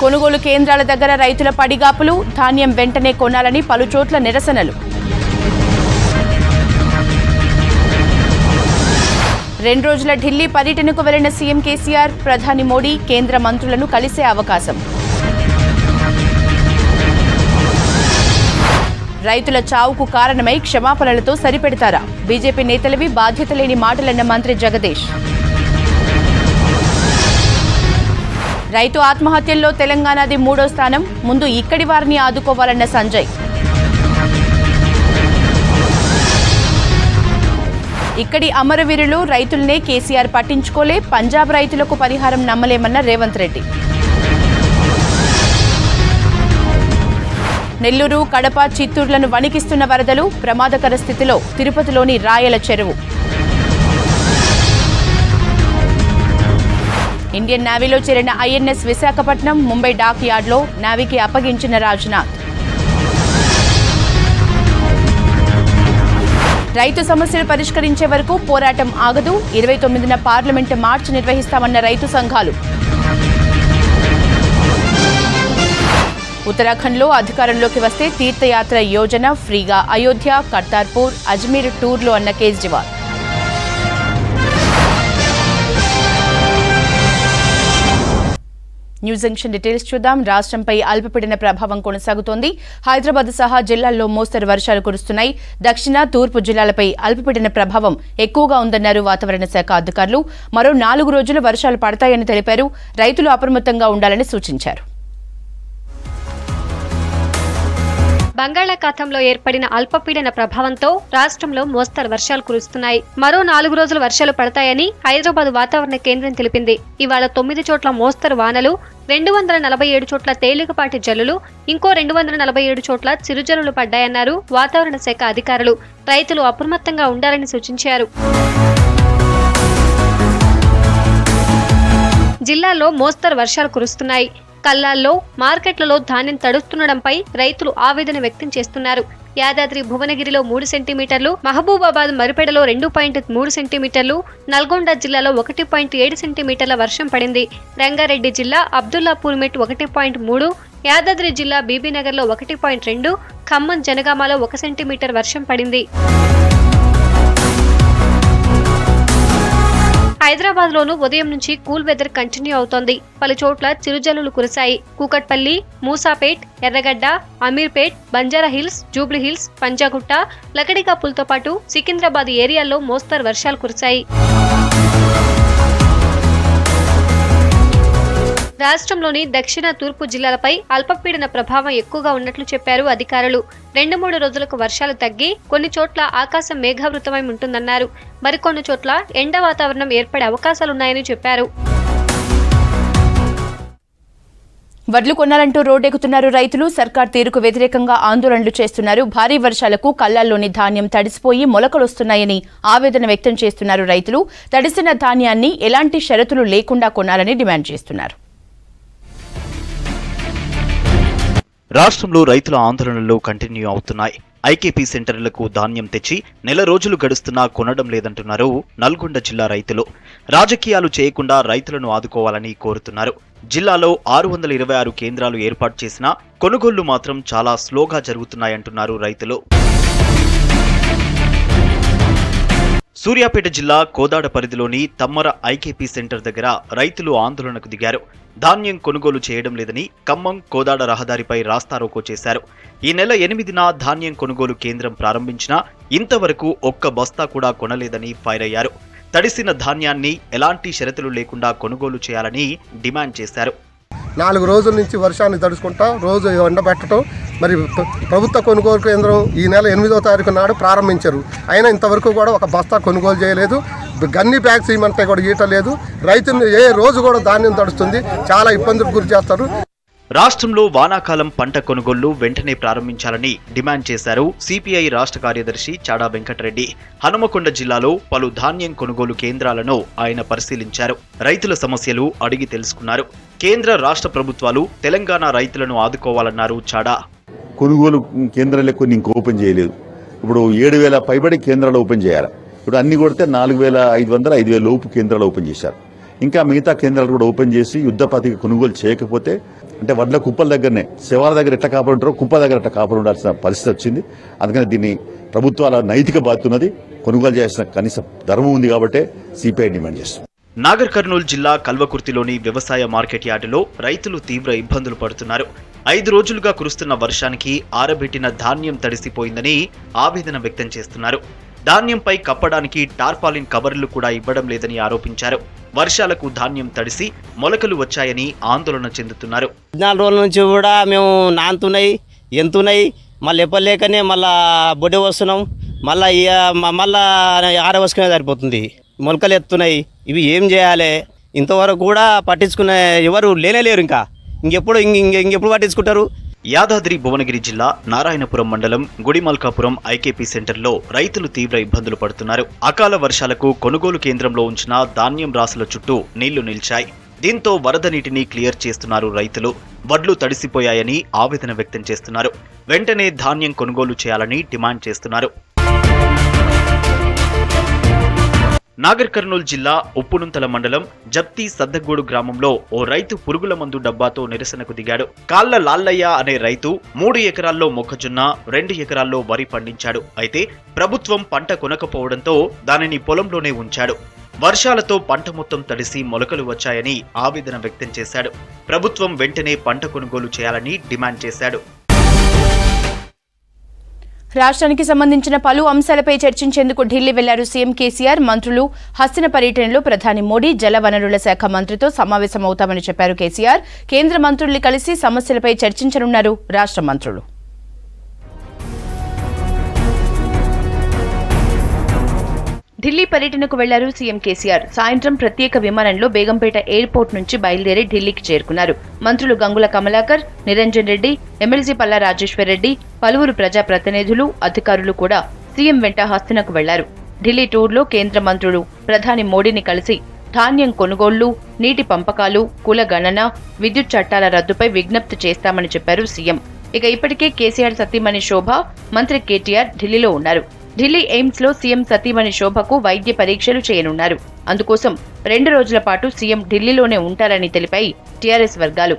కొనుగోలు కేంద్రాల దగ్గర రైతుల పడిగాపులు ధాన్యం వెంటనే కొనాలని పలుచోట్ల నిరసనలు రెండు రోజుల ఢిల్లీ పర్యటనకు వెళ్లిన సీఎం కేసీఆర్ ప్రధాని మోడీ కేంద్ర మంత్రులను కలిసే అవకాశం రైతుల చావుకు కారణమై క్షమాపణలతో సరిపెడతారా బీజేపీ నేతలవి బాధ్యత లేని మాటలన్న మంత్రి జగదీష్ రైతు ఆత్మహత్యల్లో తెలంగాణది మూడో స్థానం ముందు ఇక్కడి వారిని ఆదుకోవాలన్న సంజయ్ ఇక్కడి అమరవీరులు రైతులనే కేసీఆర్ పట్టించుకోలే పంజాబ్ రైతులకు పరిహారం నమ్మలేమన్న రేవంత్ రెడ్డి నెల్లూరు కడప చిత్తూరులను వణికిస్తున్న వరదలు ప్రమాదకర స్థితిలో తిరుపతిలోని రాయల చెరువు ఇండియన్ నేవీలో చేరిన ఐఎన్ఎస్ విశాఖపట్నం ముంబై డాక్ యార్డ్లో నేవీకి అప్పగించిన రాజ్నాథ్ రైతు సమస్యలు పరిష్కరించే వరకు పోరాటం ఆగదు ఇరవై తొమ్మిదిన పార్లమెంటు మార్చి నిర్వహిస్తామన్న రైతు సంఘాలు ఉత్తరాఖండ్లో అధికారంలోకి వస్తే తీర్థయాత్ర యోజన ఫ్రీగా అయోధ్య కర్తార్పూర్ అజ్మీర్ టూర్లు అన్న కేజ్రీవాల్ న్యూస్ జంక్షన్ డీటెయిల్స్ చూద్దాం రాష్ట్రంపై అల్పపీడన ప్రభావం కొనసాగుతోంది హైదరాబాద్ సహా జిల్లాల్లో మోస్తరు వర్షాలు కురుస్తున్నాయి దక్షిణ తూర్పు జిల్లాలపై అల్పపీడన ప్రభావం ఎక్కువగా ఉందన్నారు వాతావరణ శాఖ అధికారులు మరో నాలుగు రోజులు వర్షాలు పడతాయని తెలిపారు రైతులు అప్రమత్తంగా ఉండాలని సూచించారు బంగాళాఖాతంలో ఏర్పడిన అల్పపీడన ప్రభావంతో రాష్ట్రంలో మోస్తరు వర్షాలు కురుస్తున్నాయి మరో నాలుగు రోజులు వర్షాలు పడతాయని హైదరాబాద్ వాతావరణ కేంద్రం తెలిపింది ఇవాళ తొమ్మిది చోట్ల మోస్తరు వానలు రెండు వందల నలభై ఏడు చోట్ల తేలికపాటి జల్లులు ఇంకో రెండు వందల నలభై ఏడు చోట్ల చిరుజల్లులు పడ్డాయన్నారు వాతావరణ శాఖ అధికారులు రైతులు అప్రమత్తంగా ఉండాలని సూచించారు జిల్లాలో మోస్తరు వర్షాలు కురుస్తున్నాయి కల్లాల్లో మార్కెట్లలో ధాన్యం తడుస్తుండడంపై రైతులు ఆవేదన వ్యక్తం చేస్తున్నారు యాదాద్రి భువనగిరిలో మూడు సెంటీమీటర్లు మహబూబాబాద్ మరిపెడలో రెండు పాయింట్ మూడు సెంటీమీటర్లు నల్గొండ జిల్లాలో ఒకటి పాయింట్ ఏడు సెంటీమీటర్ల వర్షం పడింది రంగారెడ్డి జిల్లా అబ్దుల్లాపూర్ మెట్ ఒకటి పాయింట్ మూడు యాదాద్రి జిల్లా బీబీనగర్లో ఒకటి పాయింట్ రెండు ఖమ్మం జనగామలో ఒక సెంటీమీటర్ వర్షం పడింది హైదరాబాద్ లోను ఉదయం నుంచి కూల్ వెదర్ కంటిన్యూ అవుతోంది పలు చోట్ల చిరుజల్లులు కురిశాయి Kukatpally Moosapet Erragadda Ameerpet Banjara Hills Jubilee Hills Panjagutta లకడికాపులతో పాటు సికింద్రాబాద్ ఏరియాల్లో మోస్తరు వర్షాలు కురిశాయి రాష్ట్రంలోని దక్షిణ తూర్పు జిల్లాలపై అల్పపీడన ప్రభావం ఎక్కువగా ఉన్నట్లు చెప్పారు అధికారులు రెండు మూడు రోజులకు వర్షాలు తగ్గి కొన్ని చోట్ల ఆకాశం మేఘావృతమై ఉంటుందన్నారు మరికొన్ని చోట్ల ఎండ వాతావరణం ఏర్పడే అవకాశాలున్నాయని చెప్పారు వడ్లు కొనాలంటూ రోడ్డెక్కుతున్నారు రైతులు సర్కార్ తీరుకు వ్యతిరేకంగా ఆందోళనలు చేస్తున్నారు భారీ వర్షాలకు కళ్ళల్లోని ధాన్యం తడిసిపోయి మొలకలొస్తున్నాయని ఆవేదన వ్యక్తం చేస్తున్నారు రైతులు తడిసిన ధాన్యాన్ని ఎలాంటి షరతులు లేకుండా కొనాలని డిమాండ్ చేస్తున్నారు రాష్ట్రంలో రైతుల ఆందోళనలు కంటిన్యూ అవుతున్నాయి ఐకేపీ సెంటర్లకు ధాన్యం తెచ్చి నెల రోజులు గడుస్తున్నా కొనడం లేదంటున్నారు నల్గొండ జిల్లా రైతులు రాజకీయాలు చేయకుండా రైతులను ఆదుకోవాలని కోరుతున్నారు జిల్లాలో ఆరు వందల ఇరవై ఆరు కేంద్రాలు ఏర్పాటు చేసినా కొనుగోళ్లు మాత్రం చాలా స్లోగా జరుగుతున్నాయంటున్నారు రైతులు సూర్యాపేట జిల్లా కోదాడ పరిధిలోని తమ్మర ఐకేపీ సెంటర్ దగ్గర రైతులు ఆందోళనకు దిగారు ధాన్యం కొనుగోలు చేయడం లేదని ఖమ్మం కోదాడ రహదారిపై రాస్తారోకో చేశారు ఈ నెల ఎనిమిదిన ధాన్యం కొనుగోలు కేంద్రం ప్రారంభించినా ఇంతవరకు ఒక్క బస్తా కూడా కొనలేదని ఫైర్ అయ్యారు తడిసిన ధాన్యాన్ని ఎలాంటి షరతులు లేకుండా కొనుగోలు చేయాలని డిమాండ్ చేశారు నాలుగు రోజుల నుంచి వర్షాన్ని తడుచుకుంటా రోజు ఎండబెట్టడం మరి ప్ర- ప్రభుత్వ కొనుగోలు కేంద్రం ఈ నెల ఎనిమిదో తారీఖు నాడు ప్రారంభించారు అయినా ఇంతవరకు కూడా ఒక బస్తా కొనుగోలు చేయలేదు గన్ని బ్యాగ్స్ ఇవ్వమంటే కూడా ఈటలేదు రైతుని ఏ రోజు కూడా ధాన్యం తడుస్తుంది చాలా ఇబ్బందులకు గురి చేస్తారు రాష్ట్రంలో వానాకాలం పంట కొనుగోళ్లు వెంటనే ప్రారంభించాలని డిమాండ్ చేశారు సిపిఐ రాష్ట్ర కార్యదర్శి చాడా వెంకటరెడ్డి హనుమకొండ జిల్లాలో పలు ధాన్యం కొనుగోలు కేంద్రాలను ఆయన పరిశీలించారు రైతుల సమస్యలు అడిగి తెలుసుకున్నారు కేంద్ర రాష్ట్ర ప్రభుత్వాలు తెలంగాణ రైతులను ఆదుకోవాలన్నారు చాడా కొనుగోలు కేంద్రాలు కొన్ని ఇంక ఓపెన్ చేయలేదు ఇప్పుడు ఏడు వేల పైబడి కేంద్రాలు ఓపెన్ చేయాలి ఇప్పుడు అన్ని కొడితే నాలుగు వేల ఐదు వందల ఐదు వేల లోపు కేంద్రాలు ఓపెన్ చేశారు ఇంకా మిగతా కేంద్రాలు కూడా ఓపెన్ చేసి యుద్ధ ప్రాతికి కొనుగోలు చేయకపోతే అంటే వడ్ల కుప్పల దగ్గరనే శివాల దగ్గర ఎట్లా కాపాడు ఉంటారో కుప్పల దగ్గర ఎట్లా కాపాడు ఉండాల్సిన పరిస్థితి వచ్చింది అందుకని దీన్ని ప్రభుత్వాల నైతిక బాధ్యత ఉన్నది కొనుగోలు చేయాల్సిన కనీస ధర్మం ఉంది కాబట్టే సిపిఐ డిమాండ్ చేస్తుంది నాగర్ కర్నూలు జిల్లా కల్వకుర్తిలోని వ్యవసాయ మార్కెట్ యార్డులో రైతులు తీవ్ర ఇబ్బందులు పడుతున్నారు ఐదు రోజులుగా కురుస్తున్న వర్షానికి ఆరబెట్టిన ధాన్యం తడిసిపోయిందని ఆవేదన వ్యక్తం చేస్తున్నారు ధాన్యంపై కప్పడానికి టార్పాలిన్ కవర్లు కూడా ఇవ్వడం లేదని ఆరోపించారు వర్షాలకు ధాన్యం తడిసి మొలకలు వచ్చాయని ఆందోళన చెందుతున్నారు పద్నాలుగు రోజుల నుంచి కూడా మేము నాంతున్నాయి ఎంతున్నాయి మళ్ళీ ఎప్పలేకనే మళ్ళా బొడ్డి వస్తున్నాం మళ్ళా ఇయ- మ- మళ్ళా ఆరవసుకునే సరిపోతుంది మొలకలు ఎత్తున్నాయి ఇవి ఏం చేయాలి ఇంతవరకు కూడా పట్టించుకునే ఎవరు లేనే లేరు ఇంకా ఇంకెప్పుడు ఇంక ఇంక- ఇంకెప్పుడు పట్టించుకుంటారు యాదాద్రి భువనగిరి జిల్లా నారాయణపురం మండలం గుడిమల్కాపురం ఐకేపీ సెంటర్లో రైతులు తీవ్ర ఇబ్బందులు పడుతున్నారు అకాల వర్షాలకు కొనుగోలు కేంద్రంలో ఉంచిన ధాన్యం రాసుల చుట్టూ నీళ్లు నిలిచాయి దీంతో వరద నీటిని క్లియర్ చేస్తున్నారు రైతులు వడ్లు తడిసిపోయాయని ఆవేదన వ్యక్తం చేస్తున్నారు వెంటనే ధాన్యం కొనుగోలు చేయాలని డిమాండ్ చేస్తున్నారు నాగర్ కర్నూలు జిల్లా ఉప్పునుంతల మండలం జప్తి సద్దగూడు గ్రామంలో ఓ రైతు పురుగుల మందు డబ్బాతో నిరసనకు దిగాడు కాళ్ల లాల్లయ్య అనే రైతు మూడు ఎకరాల్లో మొక్కజొన్న రెండు ఎకరాల్లో వరి పండించాడు అయితే ప్రభుత్వం పంట కొనకపోవడంతో దానిని పొలంలోనే ఉంచాడు వర్షాలతో పంట మొత్తం తడిసి మొలకలు వచ్చాయని ఆవేదన వ్యక్తం చేశాడు ప్రభుత్వం వెంటనే పంట కొనుగోలు చేయాలని డిమాండ్ చేశాడు రాష్ట్రానికి సంబంధించిన పలు అంశాలపై చర్చించేందుకు ఢిల్లీ వెళ్లారు సీఎం కేసీఆర్ మంత్రులు హస్తిన పర్యటనలో ప్రధాని మోడీ జల వనరుల శాఖ మంత్రితో సమావేశమవుతామని చెప్పారు కేసీఆర్ కేంద్ర మంత్రుల్ని కలిసి సమస్యలపై చర్చించనున్నారు రాష్ట్ర మంత్రులు ఢిల్లీ పర్యటనకు వెళ్లారు సీఎం కేసీఆర్ సాయంత్రం ప్రత్యేక విమానంలో బేగంపేట ఎయిర్పోర్ట్ నుంచి బయలుదేరి ఢిల్లీకి చేరుకున్నారు మంత్రులు గంగుల కమలాకర్ నిరంజన్ రెడ్డి ఎమ్మెల్సీ పల్లా రాజేశ్వర్ రెడ్డి పలువురు ప్రజాప్రతినిధులు అధికారులు కూడా సీఎం వెంట హస్తినకు వెళ్లారు ఢిల్లీ టూర్లో కేంద్ర మంత్రులు ప్రధాని మోడీని కలిసి ధాన్యం కొనుగోళ్లు నీటి పంపకాలు కుల గణన విద్యుత్ చట్టాల రద్దుపై విజ్ఞప్తి చేస్తామని చెప్పారు సీఎం ఇక ఇప్పటికే కేసీఆర్ సతీమణి శోభ మంత్రి కేటీఆర్ ఢిల్లీలో ఉన్నారు ఢిల్లీ ఎయిమ్స్ లో సీఎం సతీమణి శోభకు వైద్య పరీక్షలు చేయనున్నారు అందుకోసం రెండు రోజుల పాటు సీఎం ఢిల్లీలోనే ఉంటారని తెలిపాయి టీఆర్ఎస్ వర్గాలు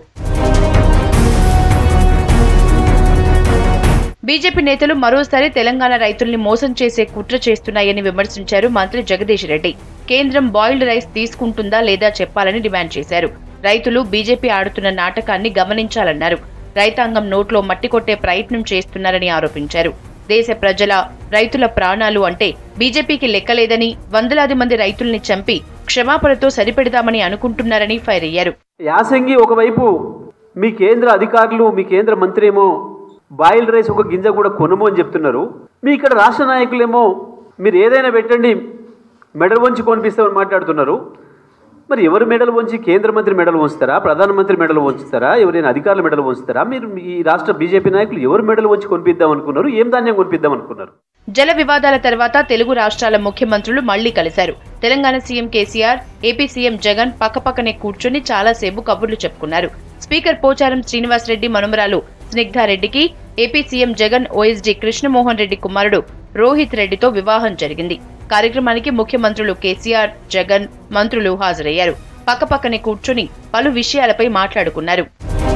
బీజేపీ నేతలు మరోసారి తెలంగాణ రైతుల్ని మోసం చేసే కుట్ర చేస్తున్నాయని విమర్శించారు మంత్రి జగదీష్ రెడ్డి కేంద్రం బాయిల్డ్ రైస్ తీసుకుంటుందా లేదా చెప్పాలని డిమాండ్ చేశారు రైతులు బీజేపీ ఆడుతున్న నాటకాన్ని గమనించాలన్నారు రైతాంగం నోట్లో మట్టి కొట్టే ప్రయత్నం చేస్తున్నారని ఆరోపించారు దేశ ప్రజల రైతుల ప్రాణాలు అంటే బీజేపీకి లెక్కలేదని వందలాది మంది రైతుల్ని చంపి క్షమాపణతో సరిపెడదామని అనుకుంటున్నారని ఫైర్ అయ్యారు యాసంగి ఒకవైపు మీ కేంద్ర అధికారులు మీ కేంద్ర మంత్రి ఏమో బాయిల్డ్ రైస్ ఒక గింజ కూడా కొనము అని చెప్తున్నారు మీ ఇక్కడ రాష్ట్ర నాయకులేమో మీరు ఏదైనా పెట్టండి మెడల్ వంచి కొనిపిస్తామని మాట్లాడుతున్నారు మరి ఎవరు మెడల్ వంచి కేంద్ర మంత్రి మెడల్ వంచుతారా ప్రధానమంత్రి మెడల్ వంచుతారా ఎవరైనా అధికారులు మెడల్ వంచుతారా మీరు ఈ రాష్ట్ర బీజేపీ నాయకులు ఎవరు మెడల్ వంచి కొనిపిద్దాం అనుకున్నారు ఏం ధాన్యం కొనిపిద్దాం అనుకున్నారు జల వివాదాల తర్వాత తెలుగు రాష్ట్రాల ముఖ్యమంత్రులు మళ్లీ కలిశారు Telangana CM KCR AP CM Jagan పక్కపక్కనే కూర్చొని చాలాసేపు కబుర్లు చెప్పుకున్నారు స్పీకర్ పోచారం శ్రీనివాసరెడ్డి మనుమరాలు స్నిగ్ధారెడ్డికి AP CM Jagan OSD Krishnamohan Reddy కుమారుడు రోహిత్ రెడ్డితో వివాహం జరిగింది కార్యక్రమానికి ముఖ్యమంత్రులు కేసీఆర్ జగన్ మంత్రులు హాజరయ్యారు పక్కపక్కనే కూర్చొని పలు విషయాలపై మాట్లాడుకున్నారు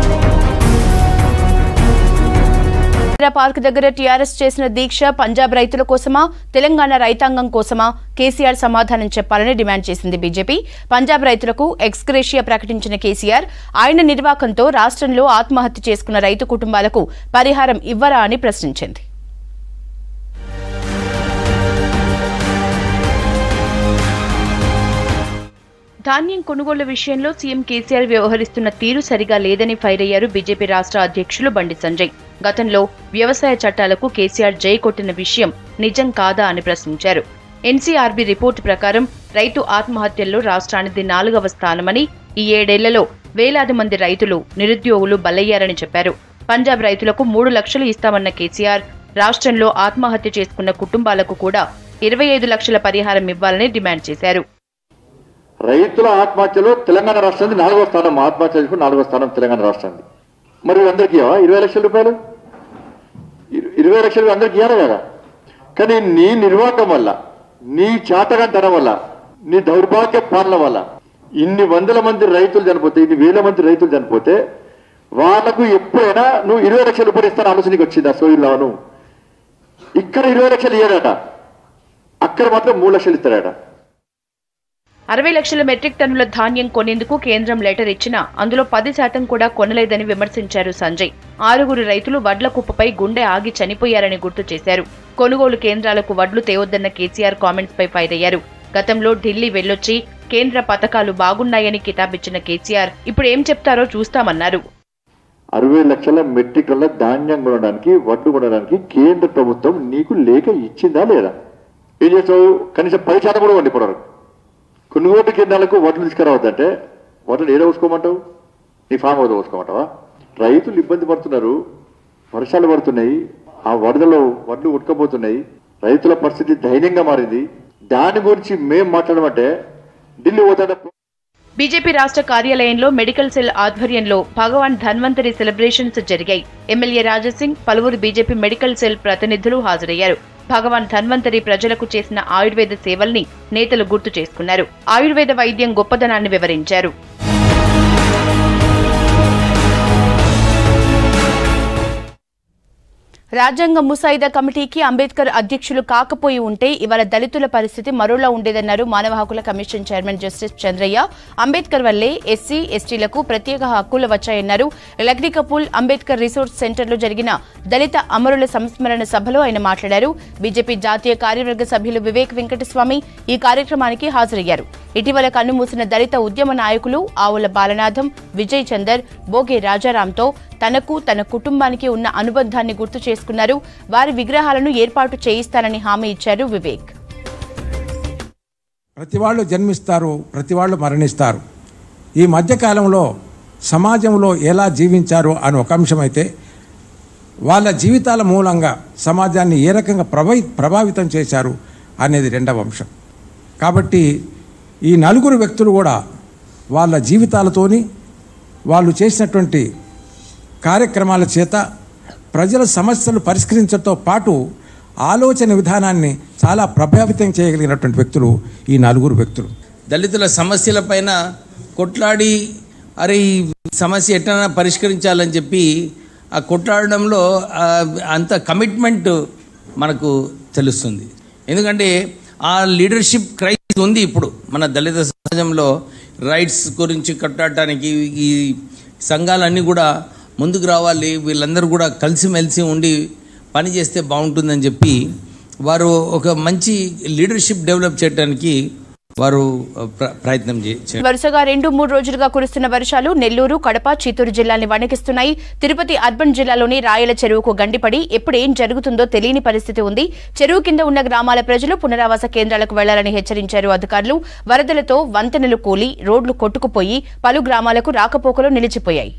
ఇందిరా పార్క్ దగ్గర టీఆర్ఎస్ చేసిన దీక్ష పంజాబ్ రైతుల కోసమా తెలంగాణ రైతాంగం కోసమా కేసీఆర్ సమాధానం చెప్పాలని డిమాండ్ చేసింది బీజేపీ పంజాబ్ రైతులకు ఎక్స్గ్రేషియా ప్రకటించిన కేసీఆర్ ఆయన నిర్వాకంతో రాష్ట్రంలో ఆత్మహత్య చేసుకున్న రైతు కుటుంబాలకు పరిహారం ఇవ్వరా అని ప్రశ్నించింది ధాన్యం కొనుగోలు విషయంలో సీఎం కేసీఆర్ వ్యవహరిస్తున్న తీరు సరిగా లేదని ఫైర్ అయ్యారు బీజేపీ రాష్ట్ర అధ్యక్షులు బండి సంజయ్ గతంలో వ్యవసాయ చట్టాలకు కేసీఆర్ జై కొట్టిన విషయం నిజం కాదా అని ప్రశ్నించారు ఎన్సీఆర్బీ రిపోర్టు ప్రకారం రైతు ఆత్మహత్యల్లో రాష్ట్రానిది నాలుగవ స్థానమని ఈ ఏడేళ్లలో వేలాది మంది రైతులు నిరుద్యోగులు బలయ్యారని చెప్పారు పంజాబ్ రైతులకు మూడు లక్షలు ఇస్తామన్న కేసీఆర్ రాష్ట్రంలో ఆత్మహత్య చేసుకున్న కుటుంబాలకు కూడా ఇరవై ఐదు లక్షల పరిహారం ఇవ్వాలని డిమాండ్ చేశారు రైతుల ఆత్మహత్యలో తెలంగాణ రాష్ట్రానికి నాలుగో స్థానం ఆత్మహత్య చేసుకుని నాలుగో స్థానం తెలంగాణ రాష్ట్రానికి మరి అందరికీ ఇవ్వవా? ఇరవై లక్షల రూపాయలు ఇరు- ఇరవై లక్షలు అందరికీ ఇవ్వాలి కదా కానీ నీ నిర్వాహకం వల్ల నీ చాతకంతనం వల్ల నీ దౌర్భాగ్య పాలన వల్ల ఇన్ని వందల మంది రైతులు చనిపోతే ఇన్ని వేల మంది రైతులు చనిపోతే వాళ్ళకు ఎప్పుడైనా నువ్వు ఇరవై లక్షలు రూపాయలు ఇస్తాను ఆలోచనకి వచ్చింది ఆ సోయిల్లాను ఇక్కడ ఇరవై లక్షలు ఇయ్యాడట అక్కడ మాత్రం మూడు లక్షలు ఇస్తాడట అరవై లక్షల మెట్రిక్ టన్నుల ధాన్యం కొనేందుకు కేంద్రం లెటర్ ఇచ్చినా అందులో పది శాతం కూడా కొనలేదని విమర్శించారు సంజయ్ ఆరుగురు రైతులు వడ్ల కుప్పపై గుండె ఆగి చనిపోయారని గుర్తు చేశారు కొనుగోలు కేంద్రాలకు వడ్లు తేవద్దన్న కేసీఆర్ కామెంట్స్ పై ఫైర్ అయ్యారు గతంలో ఢిల్లీ వెళ్లొచ్చి కేంద్ర పథకాలు బాగున్నాయని కితాబిచ్చిన కేసీఆర్ ఇప్పుడు ఏం చెప్తారో చూస్తామన్నారు అరవై లక్షల మెట్రిక్ టన్నుల ధాన్యం కొనడానికి వడ్లు కొనడానికి కేంద్ర ప్రభుత్వం నీకు లేక ఇచ్చిందా లేదా ఏం చేస్తావు కనీసం పది శాతం కూడా వండి ఇప్పటివరకు కొనుగోలు కేంద్రాలకు వడ్లు తీసుకురావద్దంటే వడ్లు ఏదో పోసుకోమంటావు నీ ఫామ్ హౌస్ పోసుకోమంటావా రైతులు ఇబ్బంది పడుతున్నారు వర్షాలు పడుతున్నాయి ఆ వరదలో వడ్లు ఉడకపోతున్నాయి రైతుల పరిస్థితి దైన్యంగా మారింది దాని గురించి మేం మాట్లాడమంటే ఢిల్లీ పోతాడ బీజేపీ రాష్ట్ర కార్యాలయంలో మెడికల్ సెల్ ఆధ్వర్యంలో భగవాన్ ధన్వంతరి సెలబ్రేషన్స్ జరిగాయి ఎమ్మెల్యే రాజాసింగ్ పలువురు బీజేపీ మెడికల్ సెల్ ప్రతినిధులు హాజరయ్యారు భగవాన్ ధన్వంతరి ప్రజలకు చేసిన ఆయుర్వేద సేవల్ని నేతలు గుర్తు చేసుకున్నారు ఆయుర్వేద వైద్యం గొప్పదనాన్ని వివరించారు రాజ్యాంగ ముసాయిదా కమిటీకి అంబేద్కర్ అధ్యక్షులు కాకపోయి ఉంటే ఇవాళ దళితుల పరిస్థితి మరోలా ఉండేదన్నారు మానవ హక్కుల commission chairman justice Chandraiah Ambedkar వల్లే ఎస్సీ ఎస్టీలకు ప్రత్యేక హక్కులు వచ్చాయన్నారు లగ్డికపూల్ అంబేద్కర్ రిసోర్స్ సెంటర్లో జరిగిన దళిత అమరుల సంస్మరణ సభలో ఆయన మాట్లాడారు బీజేపీ జాతీయ కార్యవర్గ సభ్యులు వివేక్ వెంకటస్వామి ఈ కార్యక్రమానికి హాజరయ్యారు ఇటీవల కన్నుమూసిన దళిత ఉద్యమ నాయకులు ఆవుల బాలనాథం విజయ్ చందర్ బోగే రాజారాంతో తనకు తన కుటుంబానికి ఉన్న అనుబంధాన్ని గుర్తు చేసుకున్నారు వారి విగ్రహాలను ఏర్పాటు చేయిస్తానని హామీ ఇచ్చారు వివేక్ ప్రతి వాళ్ళు జన్మిస్తారు ప్రతి వాళ్ళు మరణిస్తారు ఈ మధ్యకాలంలో సమాజంలో ఎలా జీవించారు అని ఒక అంశం అయితే వాళ్ళ జీవితాల మూలంగా సమాజాన్ని ఏ రకంగా ప్రభావి ప్రభావితం చేశారు అనేది రెండవ అంశం కాబట్టి ఈ నలుగురు వ్యక్తులు కూడా వాళ్ళ జీవితాలతోని వాళ్ళు చేసినటువంటి కార్యక్రమాల చేత ప్రజల సమస్యలు పరిష్కరించడంతో పాటు ఆలోచన విధానాన్ని చాలా ప్రభావితం చేయగలిగినటువంటి వ్యక్తులు ఈ నలుగురు వ్యక్తులు దళితుల సమస్యలపైన కొట్లాడి అరే ఈ సమస్య ఎట్లైనా పరిష్కరించాలని చెప్పి ఆ కొట్లాడడంలో ఆ, అంత కమిట్మెంట్ మనకు తెలుస్తుంది ఎందుకంటే ఆ లీడర్షిప్ క్రైసిస్ ఉంది ఇప్పుడు మన దళిత సమాజంలో రైట్స్ గురించి కొట్లాడటానికి ఈ సంఘాలన్నీ కూడా ముందుకు రావాలి వీళ్ళందరూ కూడా కలిసిమెలిసి ఉండి పని చేస్తే బాగుంటుందని చెప్పి వారు ఒక మంచి లీడర్షిప్ డెవలప్ చేయడానికి వారు ప్ర- ప్రయత్నం చే వరుసగా రెండు మూడు రోజులుగా కురుస్తున్న వర్షాలు నెల్లూరు కడప చిత్తూరు జిల్లాల్ని వణికిస్తున్నాయి తిరుపతి అర్బన్ జిల్లాలోని రాయల చెరువుకు గండిపడి ఎప్పుడు ఏం జరుగుతుందో తెలియని పరిస్థితి ఉంది చెరువు కింద ఉన్న గ్రామాల ప్రజలు పునరావాస కేంద్రాలకు వెళ్లాలని హెచ్చరించారు అధికారులు వరదలతో వంతెనలు కూలి రోడ్లు కొట్టుకుపోయి పలు గ్రామాలకు రాకపోకలు నిలిచిపోయాయి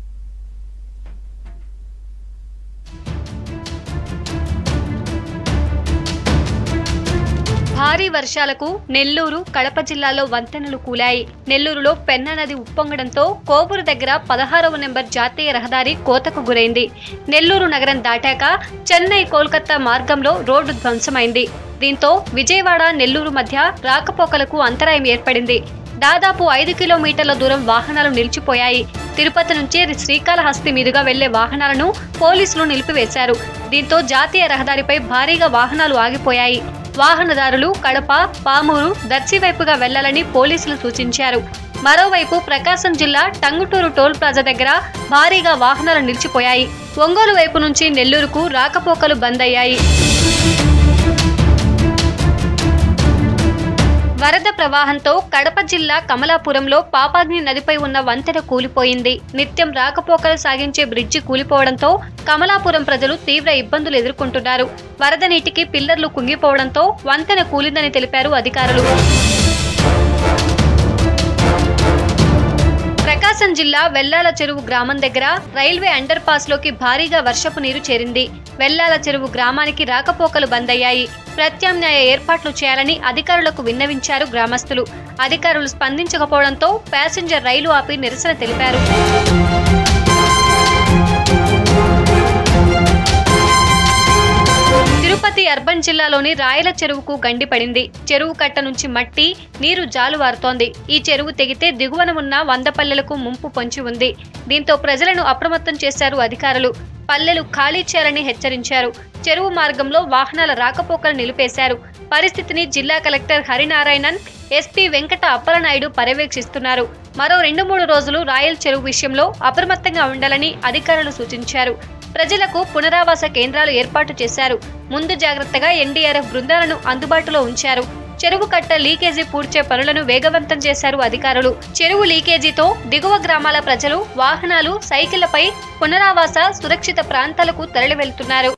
భారీ వర్షాలకు నెల్లూరు కడప జిల్లాలో వంతెనలు కూలాయి నెల్లూరులో పెన్నా నది ఉప్పొంగడంతో కోవూరు దగ్గర పదహారవ నెంబర్ జాతీయ రహదారి కోతకు గురైంది నెల్లూరు నగరం దాటాక చెన్నై కోల్కతా మార్గంలో రోడ్డు ధ్వంసమైంది దీంతో విజయవాడ నెల్లూరు మధ్య రాకపోకలకు అంతరాయం ఏర్పడింది దాదాపు ఐదు కిలోమీటర్ల దూరం వాహనాలు నిలిచిపోయాయి తిరుపతి నుంచి శ్రీకాళహస్తి మీదుగా వెళ్లే వాహనాలను పోలీసులు నిలిపివేశారు దీంతో జాతీయ రహదారిపై భారీగా వాహనాలు ఆగిపోయాయి వాహనదారులు కడప పామూరు దర్శి వైపుగా వెళ్లాలని పోలీసులు సూచించారు మరోవైపు ప్రకాశం జిల్లా టంగుటూరు టోల్ ప్లాజా దగ్గర భారీగా వాహనాలు నిలిచిపోయాయి ఒంగోలు వైపు నుంచి నెల్లూరుకు రాకపోకలు బంద్ అయ్యాయి వరద ప్రవాహంతో కడప జిల్లా కమలాపురంలో పాపాగ్ని నదిపై ఉన్న వంతెన కూలిపోయింది నిత్యం రాకపోకలు సాగించే బ్రిడ్జి కూలిపోవడంతో కమలాపురం ప్రజలు తీవ్ర ఇబ్బందులు ఎదుర్కొంటున్నారు వరద నీటికి పిల్లర్లు కుంగిపోవడంతో వంతెన కూలిందని తెలిపారు అధికారులు ప్రకాశం జిల్లా వెల్లాల చెరువు గ్రామం దగ్గర రైల్వే అండర్ పాస్ లోకి భారీగా వర్షపు నీరు చేరింది వెల్లాల చెరువు గ్రామానికి రాకపోకలు బంద్ అయ్యాయి ప్రత్యామ్నాయ ఏర్పాట్లు చేయాలని అధికారులకు విన్నవించారు గ్రామస్తులు అధికారులు స్పందించకపోవడంతో ప్యాసింజర్ రైలు ఆపి నిరసన తెలిపారు తిరుపతి అర్బన్ జిల్లాలోని రాయల చెరువుకు గండి పడింది చెరువు కట్ట నుంచి మట్టి నీరు జాలువారుతోంది ఈ చెరువు తెగితే దిగువన ఉన్న వంద పల్లెలకు ముంపు పొంచి ఉంది దీంతో ప్రజలను అప్రమత్తం చేశారు అధికారులు పల్లెలు ఖాళీ చేయాలని హెచ్చరించారు చెరువు మార్గంలో వాహనాల రాకపోకలు నిలిపేశారు పరిస్థితిని జిల్లా కలెక్టర్ హరినారాయణన్ ఎస్పీ వెంకట అప్పలనాయుడు పర్యవేక్షిస్తున్నారు మరో రెండు మూడు రోజులు రాయల్ చెరువు విషయంలో అప్రమత్తంగా ఉండాలని అధికారులు సూచించారు ప్రజలకు పునరావాస కేంద్రాలు ఏర్పాటు చేశారు ముందు జాగ్రత్తగా ఎన్డీఆర్ఎఫ్ బృందాలను అందుబాటులో ఉంచారు చెరువు కట్ట లీకేజీ పూడ్చే పనులను వేగవంతం చేశారు అధికారులు చెరువు లీకేజీతో దిగువ గ్రామాల ప్రజలు వాహనాలు సైకిళ్లపై పునరావాస సురక్షిత ప్రాంతాలకు తరలి వెళ్తున్నారు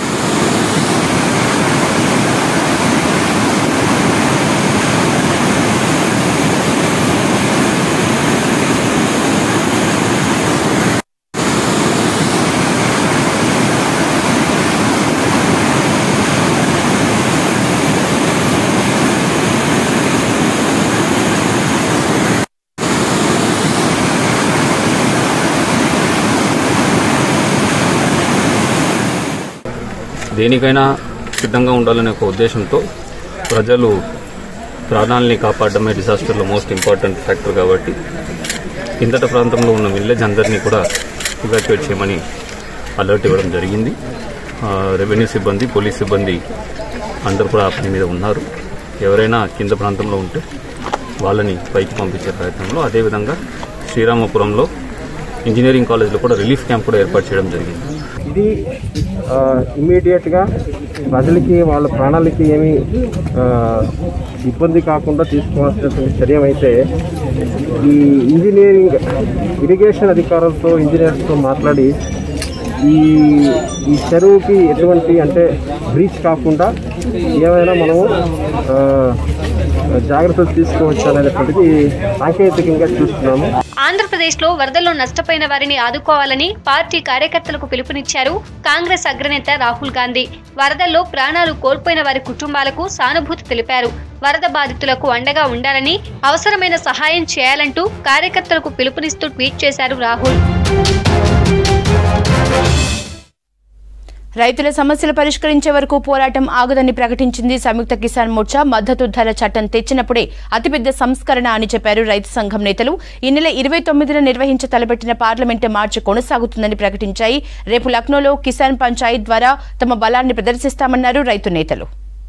దేనికైనా సిద్ధంగా ఉండాలనే ఒక ఉద్దేశంతో ప్రజలు ప్రాణాలని కాపాడడమే డిజాస్టర్లో మోస్ట్ ఇంపార్టెంట్ ఫ్యాక్టర్ కాబట్టి కిందట ప్రాంతంలో ఉన్న విలేజ్ అందరినీ కూడా ఇవాక్యువేట్ చేయమని అలర్ట్ ఇవ్వడం జరిగింది ఆ, రెవెన్యూ సిబ్బంది పోలీస్ సిబ్బంది అందరూ కూడా ఆ పని మీద ఉన్నారు ఎవరైనా కింద ప్రాంతంలో ఉంటే వాళ్ళని పైకి పంపించే ప్రయత్నంలో అదేవిధంగా శ్రీరామపురంలో ఇంజనీరింగ్ కాలేజ్లో కూడా రిలీఫ్ క్యాంప్ కూడా ఏర్పాటు చేయడం జరిగింది ఇది ఇమీడియట్గా ప్రజలకి వాళ్ళ ప్రాణాలకి ఏమి ఆ, ఇబ్బంది కాకుండా తీసుకోవాల్సినటువంటి చర్య అయితే ఈ ఇంజనీరింగ్ ఇరిగేషన్ అధికారులతో ఇంజనీర్స్తో మాట్లాడి ఈ ఈ చెరువుకి ఎటువంటి అంటే బ్రీచ్ కాకుండా ఏమైనా మనము ఆ, జాగ్రత్తలు తీసుకోవచ్చు అనేటువంటిది సాంకేతికంగా చూస్తున్నాము ఆంధ్రప్రదేశ్లో వరదల్లో నష్టపోయిన వారిని ఆదుకోవాలని పార్టీ కార్యకర్తలకు పిలుపునిచ్చారు కాంగ్రెస్ అగ్రనేత రాహుల్ గాంధీ వరదల్లో ప్రాణాలు కోల్పోయిన వారి కుటుంబాలకు సానుభూతి తెలిపారు వరద బాధితులకు అండగా ఉండాలని అవసరమైన సహాయం చేయాలంటూ కార్యకర్తలకు పిలుపునిస్తూ ట్వీట్ చేశారు రాహుల్ రైతుల సమస్యలు పరిష్కరించే వరకు పోరాటం ఆగదని ప్రకటించింది సంయుక్త కిసాన్ మోర్చా మద్దతు ధర చట్టం తెచ్చినప్పుడే అతిపెద్ద సంస్కరణ అని చెప్పారు రైతు సంఘం నేతలు ఈ నెల ఇరవై తొమ్మిదిన నిర్వహించ తలపెట్టిన పార్లమెంటు మార్చి కొనసాగుతుందని ప్రకటించాయి రేపు లక్నోలో కిసాన్ పంచాయత్ ద్వారా తమ బలాన్ని ప్రదర్శిస్తామన్నారు రైతు నేతలు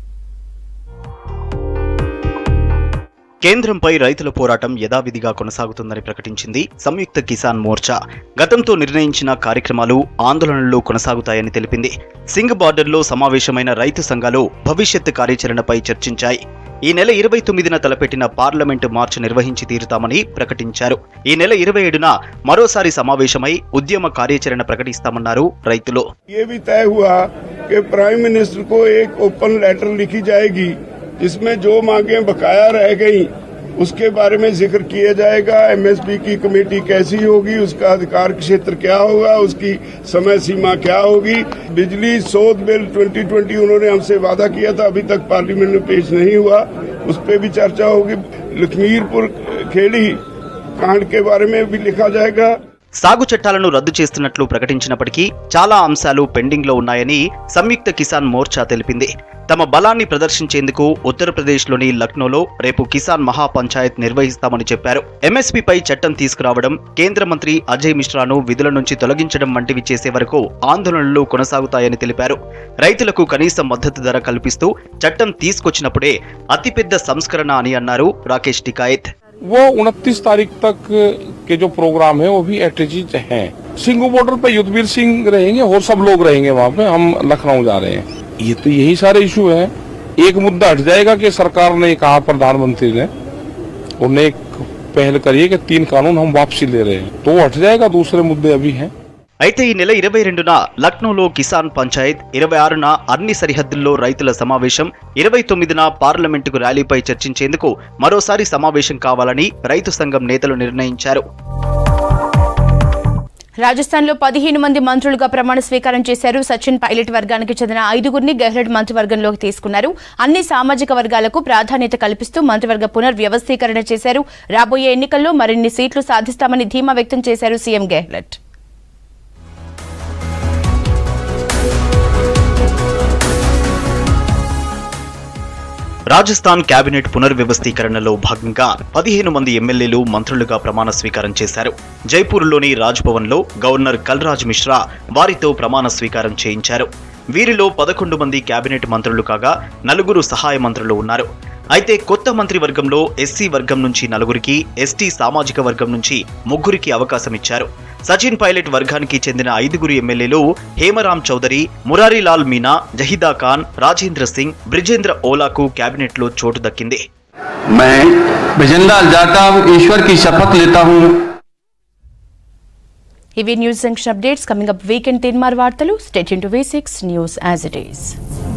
కేంద్రంపై రైతుల పోరాటం యథావిధిగా కొనసాగుతుందని ప్రకటించింది సంయుక్త కిసాన్ మోర్చా గతంతో నిర్ణయించిన కార్యక్రమాలు ఆందోళనలు కొనసాగుతాయని తెలిపింది సింగ్ బార్డర్లో సమావేశమైన రైతు సంఘాలు భవిష్యత్ కార్యాచరణపై చర్చించాయి ఈ నెల ఇరవై తొమ్మిదిన తలపెట్టిన పార్లమెంటు మార్చ్ నిర్వహించి తీరుతామని ప్రకటించారు ఈ నెల ఇరవై ఏడున మరోసారి సమావేశమై ఉద్యమ కార్యాచరణ ప్రకటిస్తామన్నారు రైతులు ये भी तय हुआ कि प्राइम मिनिस्टर को एक ओपन लेटर लिखी जाएगी जिसमें जो मांगे बकाया रह गई उसके बारे में जिक्र किया जाएगा एमएसपी की कमेटी कैसी होगी उसका अधिकार क्षेत्र क्या होगा उसकी समय सीमा क्या होगी बिजली शोध बिल 2020 उन्होंने हमसे वादा किया था अभी तक पार्लियामेंट में पेश नहीं हुआ उस पर भी चर्चा होगी लखमीरपुर खेड़ी कांड के बारे में भी लिखा जाएगा సాగు చట్టాలను రద్దు చేస్తున్నట్లు ప్రకటించినప్పటికీ చాలా అంశాలు పెండింగ్ లో ఉన్నాయని సంయుక్త కిసాన్ మోర్చా తెలిపింది తమ బలాన్ని ప్రదర్శించేందుకు ఉత్తరప్రదేశ్లోని లక్నోలో రేపు కిసాన్ మహా పంచాయత్ నిర్వహిస్తామని చెప్పారు ఎంఎస్పీపై చట్టం తీసుకురావడం కేంద్ర మంత్రి అజయ్ మిశ్రాను విధుల నుంచి తొలగించడం వంటివి చేసే వరకు ఆందోళనలు కొనసాగుతాయని తెలిపారు రైతులకు కనీస మద్దతు ధర కల్పిస్తూ చట్టం తీసుకొచ్చినప్పుడే అతిపెద్ద సంస్కరణ అని అన్నారు రాకేష్ టికాయత్ वो उनतीस तारीख तक के जो प्रोग्राम है वो भी एट्रीज हैं सिंगू बॉर्डर पे युद्धवीर सिंह रहेंगे और सब लोग रहेंगे वहाँ पे हम लखनऊ जा रहे हैं ये तो यही सारे इशू है एक मुद्दा हट जाएगा कि सरकार ने कहा प्रधानमंत्री ने उन्हें एक पहल करिए कि तीन कानून हम वापसी ले रहे हैं तो वो हट जाएगा दूसरे मुद्दे अभी हैं అయితే ఈ నెల ఇరవై రెండున లక్నోలో కిసాన్ పంచాయత్ ఇరవై ఆరున అన్ని సరిహద్దుల్లో రైతుల సమావేశం ఇరవై తొమ్మిదిన పార్లమెంటుకు ర్యాలీపై చర్చించేందుకు మరోసారి సమావేశం కావాలని రైతు సంఘం నేతలు నిర్ణయించారు రాజస్థాన్లో పదిహేను మంది మంత్రులుగా ప్రమాణ స్వీకారం చేశారు సచిన్ పైలట్ వర్గానికి చెందిన ఐదుగురిని గెహ్లట్ మంత్రివర్గంలోకి తీసుకున్నారు అన్ని సామాజిక వర్గాలకు ప్రాధాన్యత కల్పిస్తూ మంత్రివర్గ పునర్వ్యవస్థీకరణ చేశారు రాబోయే ఎన్నికల్లో మరిన్ని సీట్లు సాధిస్తామని ధీమా వ్యక్తం చేశారు సీఎం గెహ్లట్ రాజస్థాన్ కేబినెట్ పునర్వ్యవస్థీకరణలో భాగంగా పదిహేను మంది ఎమ్మెల్యేలు మంత్రులుగా ప్రమాణ స్వీకారం చేశారు జైపూర్లోని రాజ్భవన్ లో గవర్నర్ కల్రాజ్ మిశ్రా వారితో ప్రమాణ స్వీకారం చేయించారు వీరిలో పదకొండు మంది కేబినెట్ మంత్రులు కాగా నలుగురు సహాయ మంత్రులు ఉన్నారు అయితే కొత్త మంత్రివర్గంలో ఎస్సీ వర్గం నుంచి నలుగురికి ఎస్టీ సామాజిక వర్గం నుంచి ముగ్గురికి అవకాశం ఇచ్చారు సచిన్ పైలట్ వర్గానికి చెందిన ఐదుగురు ఎమ్మెల్యేలు హేమరాం చౌదరి మురారీలాల్ మీనా జహిదా ఖాన్ రాజేంద్ర సింగ్ బ్రిజేంద్ర ఓలాకు కేబినెట్లో చోటు దక్కింది मैं भजनलाल जाटव ईश्वर की शपथ लेता हूँ ఇవి news junction updates coming up weekend Teenmaar వార్తలు state into V six news as it is